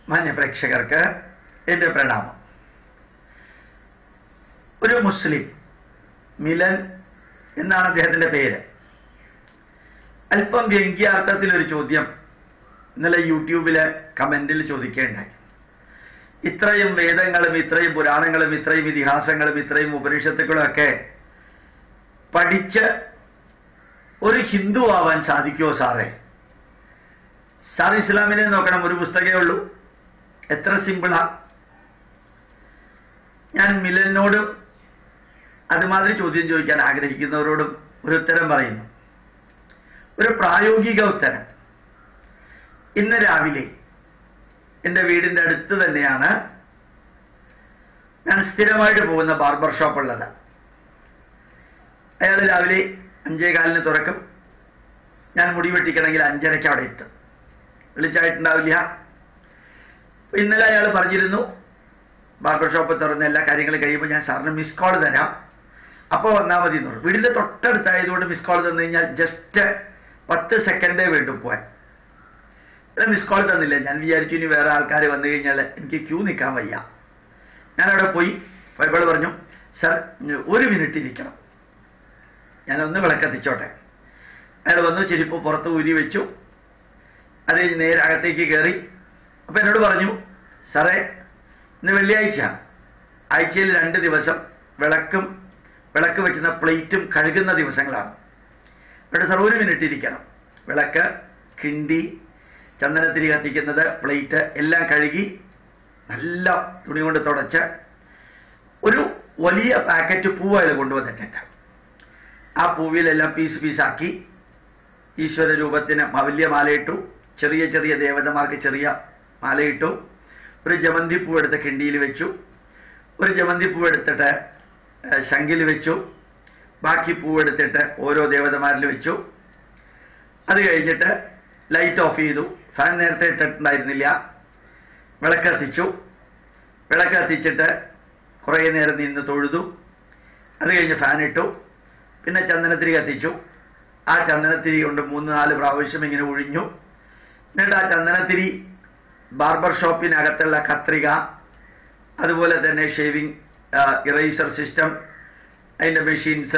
മാന്യ പ്രേക്ഷകർക്ക് എൻ്റെ പ്രണാമം ഒരു മുസ്ലിം മിലൻ എന്നാണ് അദ്ദേഹത്തിന്റെ പേര് അല്പം വ്യംഗ്യാർത്ഥത്തിൽ ഒരു ചോദ്യം ഇന്നലെ യൂട്യൂബില് കമന്റിൽ ചോദിക്കേണ്ടായി ഇത്രയും വേദങ്ങളും ഇത്രയും പുരാണങ്ങളും ഇത്രയും ഇതിഹാസങ്ങളും ഇത്രയും ഉപനിഷത്തുക്കളും ഒക്കെ പഠിച്ച് ഒരു ഹിന്ദു ആവാൻ സാധിക്കുമോ സാറേ സാർ ഇസ്ലാമിനെ നോക്കണം ഒരു പുസ്തകമേ ഉള്ളൂ എത്ര സിമ്പിളാ ഞാൻ മിലനോടും അതുമാതിരി ചോദ്യം ചോദിക്കാൻ ആഗ്രഹിക്കുന്നവരോടും ഒരു ഉത്തരം പറയുന്നു ഒരു പ്രായോഗിക ഉത്തരം ഇന്ന് രാവിലെ എൻ്റെ വീടിൻ്റെ അടുത്ത് തന്നെയാണ് ഞാൻ സ്ഥിരമായിട്ട് പോകുന്ന ബാർബർ ഷോപ്പ് ഉള്ളത് അയാൾ രാവിലെ അഞ്ചേ കാലിന് തുറക്കും ഞാൻ മുടി വെട്ടിക്കണമെങ്കിൽ അഞ്ചരയ്ക്ക് അവിടെ എത്തും വിളിച്ചായിട്ടുണ്ടാവില്ല അപ്പൊ ഇന്നലെ അയാൾ പറഞ്ഞിരുന്നു ബാർബർ ഷോപ്പ് തുറന്ന എല്ലാ കാര്യങ്ങളും കഴിയുമ്പോൾ ഞാൻ സാറിന് മിസ് കോൾ തരാം അപ്പോൾ വന്നാൽ മതി എന്ന് പറഞ്ഞു വീടിന്റെ തൊട്ടടുത്തായതുകൊണ്ട് മിസ് കോൾ തന്നു കഴിഞ്ഞാൽ ജസ്റ്റ് പത്ത് സെക്കൻഡേ വേണ്ടു പോവാൻ മിസ് കോൾ തന്നില്ല ഞാൻ വിചാരിച്ചു ഇനി വേറെ ആൾക്കാർ വന്നു കഴിഞ്ഞാൽ എനിക്ക് ക്യൂ നിൽക്കാൻ വയ്യ ഞാൻ അവിടെ പോയി ഫൈബിൾ പറഞ്ഞു സർ ഒരു മിനിറ്റ് ഇരിക്കണം ഞാനൊന്ന് വിളക്കത്തിച്ചോട്ടെ അയാൾ വന്നു ചെരുപ്പ് പുറത്ത് ഊരി വെച്ചു അത് കഴിഞ്ഞ് നേരെ അകത്തേക്ക് കയറി അപ്പൊ എന്നോട് പറഞ്ഞു സാറേ ഇന്ന് വെള്ളിയാഴ്ചയാണ് ആഴ്ചയിൽ രണ്ട് ദിവസം വിളക്കും വിളക്ക് വെക്കുന്ന പ്ലേറ്റും കഴുകുന്ന ദിവസങ്ങളാണ് ഇവിടെ സാർ ഒരു മിനിറ്റ് ഇരിക്കണം വിളക്ക് കിണ്ടി ചന്ദനത്തിരി കത്തിക്കുന്നത് പ്ലേറ്റ് എല്ലാം കഴുകി നല്ല തുണി കൊണ്ട് തുടച്ച് ഒരു വലിയ പാക്കറ്റ് പൂവ് അയാൾ കൊണ്ടുവന്നിട്ടുണ്ട് ആ പൂവിലെല്ലാം പീസ് പീസാക്കി ഈശ്വര രൂപത്തിന് വലിയ മാലയിട്ടു ചെറിയ ചെറിയ ദേവതമാർക്ക് ചെറിയ മാലയിട്ടു ഒരു ജമന്തി പൂ എടുത്ത് കിണ്ടിയിൽ വെച്ചു ഒരു ജമന്തി പൂ എടുത്തിട്ട് ശങ്കിൽ വെച്ചു ബാക്കി പൂ എടുത്തിട്ട് ഓരോ ദേവതമാരിൽ വെച്ചു അത് കഴിഞ്ഞിട്ട് ലൈറ്റ് ഓഫ് ചെയ്തു ഫാൻ നേരത്തെ ഇട്ടിട്ടുണ്ടായിരുന്നില്ല വിളക്ക് കത്തിച്ചു വിളക്ക് കത്തിച്ചിട്ട് കുറേ നേരം നിന്ന് തൊഴുതു അത് കഴിഞ്ഞ് ഫാൻ ഇട്ടു പിന്നെ ചന്ദനത്തിരി കത്തിച്ചു ആ ചന്ദനത്തിരി കൊണ്ട് മൂന്ന് നാല് പ്രാവശ്യം ഇങ്ങനെ ഒഴിഞ്ഞു എന്നിട്ട് ആ ചന്ദനത്തിരി ബാർബർ ഷോപ്പിനകത്തുള്ള കത്രിക അതുപോലെ തന്നെ ഷേവിംഗ് ഇറേസർ സിസ്റ്റം അതിൻ്റെ മെഷീൻസ്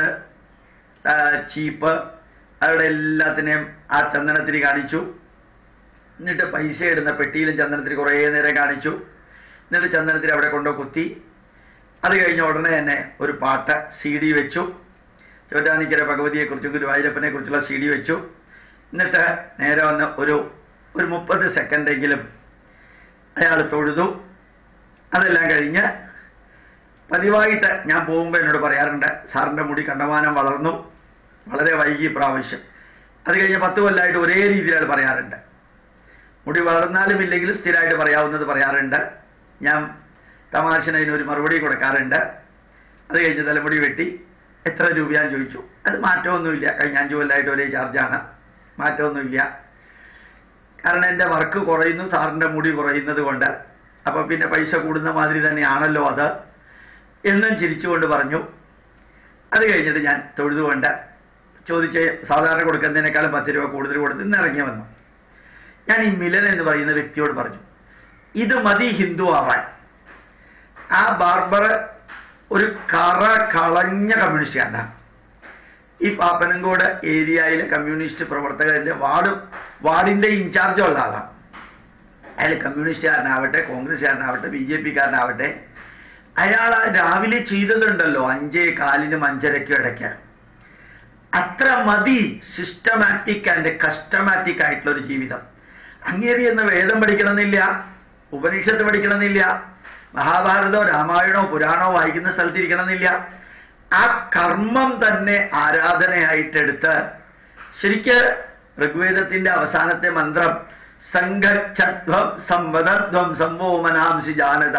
ചീപ്പ് അവിടെ എല്ലാത്തിനെയും ആ ചന്ദനത്തിരി കാണിച്ചു എന്നിട്ട് പൈസ ഇടുന്ന പെട്ടിയിലും ചന്ദനത്തിരി കുറേ നേരം കാണിച്ചു എന്നിട്ട് ചന്ദനത്തിരി അവിടെ കൊണ്ടു കുത്തി അത് കഴിഞ്ഞ ഉടനെ തന്നെ ഒരു പാട്ട് സി ഡി വെച്ചു ചോറ്റാനിക്കര ഭഗവതിയെക്കുറിച്ചും ഗുരുവായൂരപ്പനെ കുറിച്ചുള്ള സി ഡി വെച്ചു എന്നിട്ട് നേരെ വന്ന് ഒരു ഒരു മുപ്പത് സെക്കൻഡെങ്കിലും അയാൾ തൊഴുതു അതെല്ലാം കഴിഞ്ഞ് പതിവായിട്ട് ഞാൻ പോകുമ്പോൾ എന്നോട് പറയാറുണ്ട് സാറിൻ്റെ മുടി കണ്ടമാനം വളർന്നു വളരെ വൈകി പ്രാവശ്യം അത് കഴിഞ്ഞ് പത്ത് കൊല്ലമായിട്ട് ഒരേ രീതിയിൽ അയാൾ പറയാറുണ്ട് മുടി വളർന്നാലും ഇല്ലെങ്കിലും സ്ഥിരമായിട്ട് പറയാവുന്നത് പറയാറുണ്ട് ഞാൻ തമാശന് അതിനൊരു മറുപടി കൊടുക്കാറുണ്ട് അത് കഴിഞ്ഞ് തലമുടി വെട്ടി എത്ര രൂപയാന്ന് ചോദിച്ചു അത് മാറ്റമൊന്നുമില്ല കഴിഞ്ഞ അഞ്ചു കൊല്ലമായിട്ട് ഒരേ ചാർജാണ് മാറ്റമൊന്നുമില്ല കാരണം എൻ്റെ വർക്ക് കുറയുന്നു സാറിൻ്റെ മുടി കുറയുന്നത് കൊണ്ട് അപ്പം പിന്നെ പൈസ കൂടുന്ന മാതിരി തന്നെയാണല്ലോ അത് എന്നും ചിരിച്ചുകൊണ്ട് പറഞ്ഞു അത് കഴിഞ്ഞിട്ട് ഞാൻ തൊഴുതുകൊണ്ട് ചോദിച്ച് സാധാരണ കൊടുക്കുന്നതിനേക്കാളും പത്ത് രൂപ കൂടുതൽ കൊടുത്ത് ഇന്ന് ഇറങ്ങി വന്നു ഞാൻ ഈ മിലൻ എന്ന് പറയുന്ന വ്യക്തിയോട് പറഞ്ഞു ഇത് മതി ഹിന്ദു ആവാൻ ആ ബാർബർ ഒരു കറ കളഞ്ഞ കമ്മ്യൂണിസ്റ്റുകാരനാണ് ഈ പാപ്പനങ്കോട് ഏരിയയിലെ കമ്മ്യൂണിസ്റ്റ് പ്രവർത്തകരുടെ വാർഡ് വാർഡിന്റെ ഇൻചാർജ് ഉള്ള ആളാണ് അയാൾ കമ്മ്യൂണിസ്റ്റുകാരനാവട്ടെ കോൺഗ്രസ്സുകാരനാവട്ടെ ബി ജെ പിക്കാരനാവട്ടെ അയാൾ ആ രാവിലെ ചെയ്തതുണ്ടല്ലോ അഞ്ചേ കാലിനും അഞ്ചരയ്ക്കും ഇടയ്ക്ക് അത്ര മതി സിസ്റ്റമാറ്റിക് ആൻഡ് കസ്റ്റമാറ്റിക് ആയിട്ടുള്ള ഒരു ജീവിതം അങ്ങേറി എന്ന് വേദം പഠിക്കണമെന്നില്ല ഉപനിഷത്ത് പഠിക്കണമെന്നില്ല മഹാഭാരതമോ രാമായണോ പുരാണോ വായിക്കുന്ന സ്ഥലത്ത് ഇരിക്കണമെന്നില്ല ആ കർമ്മം തന്നെ ആരാധനയായിട്ടെടുത്ത് ശരിക്ക് ഋഗ്വേദത്തിന്റെ അവസാനത്തെ മന്ത്രം സംഘച്ഛധ്വം സംവദധ്വം സംവോമനാംസി ജാനത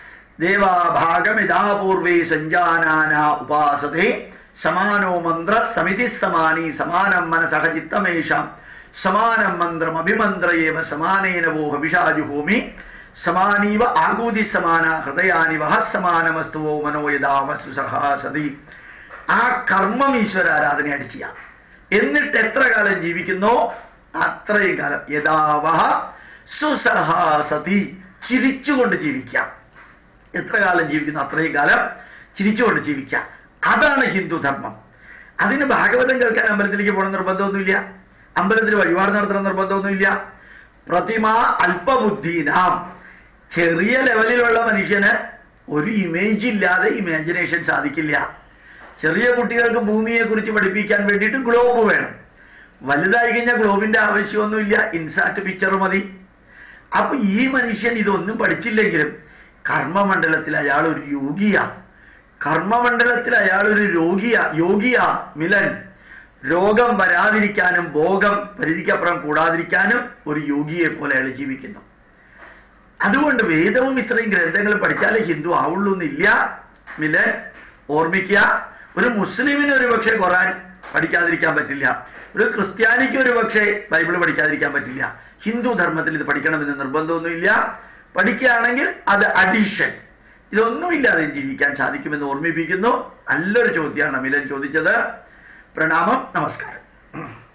ദേവാഭാഗമിതാ പൂർവേ സഞ്ജാനാന ഉപാസതേ സമാനോ മന്ത്ര സമിതി സമാനി സമാനം മനസഹ ചിത്തമേഷാം സമാനം മന്ത്രം അഭിമന്ത്രയേവ സമാനേന വോ ഹവിഷാജുഭൂമി സമാനീവ ആകൂതി സമാന ഹൃദയാനിവ സമാനമസ്തുവോ മനോ യഥാമസു സഹാസതി ആ കർമ്മം ഈശ്വരാരാധനയായിട്ട് ചെയ്യാം എന്നിട്ട് എത്ര കാലം ജീവിക്കുന്നോ അത്രയും കാലം യഥാവഹ സുസഹാസതി ചിരിച്ചുകൊണ്ട് ജീവിക്കാം എത്ര കാലം ജീവിക്കുന്നു അത്രയും കാലം ചിരിച്ചുകൊണ്ട് ജീവിക്കാം അതാണ് ഹിന്ദുധർമ്മം അതിന് ഭാഗവതം കേൾക്കാൻ അമ്പലത്തിലേക്ക് പോകണം നിർബന്ധമൊന്നുമില്ല അമ്പലത്തിൽ വഴിപാട് നടത്തണം നിർബന്ധമൊന്നുമില്ല പ്രതിമ അല്പബുദ്ധീനാം ചെറിയ ലെവലിലുള്ള മനുഷ്യന് ഒരു ഇമേജ് ഇല്ലാതെ ഇമാജിനേഷൻ സാധിക്കില്ല ചെറിയ കുട്ടികൾക്ക് ഭൂമിയെ കുറിച്ച് പഠിപ്പിക്കാൻ വേണ്ടിയിട്ട് ഗ്ലോബ് വേണം വലുതായി കഴിഞ്ഞാൽ ഗ്ലോബിന്റെ ആവശ്യമൊന്നുമില്ല ഇൻസാറ്റ് പിക്ചർ മതി അപ്പൊ ഈ മനുഷ്യൻ ഇതൊന്നും പഠിച്ചില്ലെങ്കിലും കർമ്മമണ്ഡലത്തിൽ അയാൾ ഒരു യോഗിയാ കർമ്മമണ്ഡലത്തിൽ അയാൾ ഒരു രോഗിയാ യോഗിയാ മിലൻ രോഗം വരാതിരിക്കാനും ഭോഗം പരിധിക്കപ്പുറം കൂടാതിരിക്കാനും ഒരു യോഗിയെ പോലെ അയാൾ ജീവിക്കുന്നു അതുകൊണ്ട് വേദവും ഇത്രയും ഗ്രന്ഥങ്ങൾ പഠിച്ചാലേ ഹിന്ദു ആവുള്ളൂ എന്നില്ല മിലൻ ഓർമ്മിക്കുക ഒരു മുസ്ലിമിന് ഒരു പക്ഷേ ഖുറാൻ പഠിക്കാതിരിക്കാൻ പറ്റില്ല ഒരു ക്രിസ്ത്യാനിക്ക് ഒരു പക്ഷേ ബൈബിൾ പഠിക്കാതിരിക്കാൻ പറ്റില്ല ഹിന്ദു ധർമ്മത്തിൽ ഇത് പഠിക്കണമെന്ന് നിർബന്ധമൊന്നുമില്ല പഠിക്കുകയാണെങ്കിൽ അത് അഡീഷൻ ഇതൊന്നുമില്ലാതെ ജീവിക്കാൻ സാധിക്കുമെന്ന് ഓർമ്മിപ്പിക്കുന്നു നല്ലൊരു ചോദ്യമാണ് മിലൻ ചോദിച്ചത് പ്രണാമം നമസ്കാരം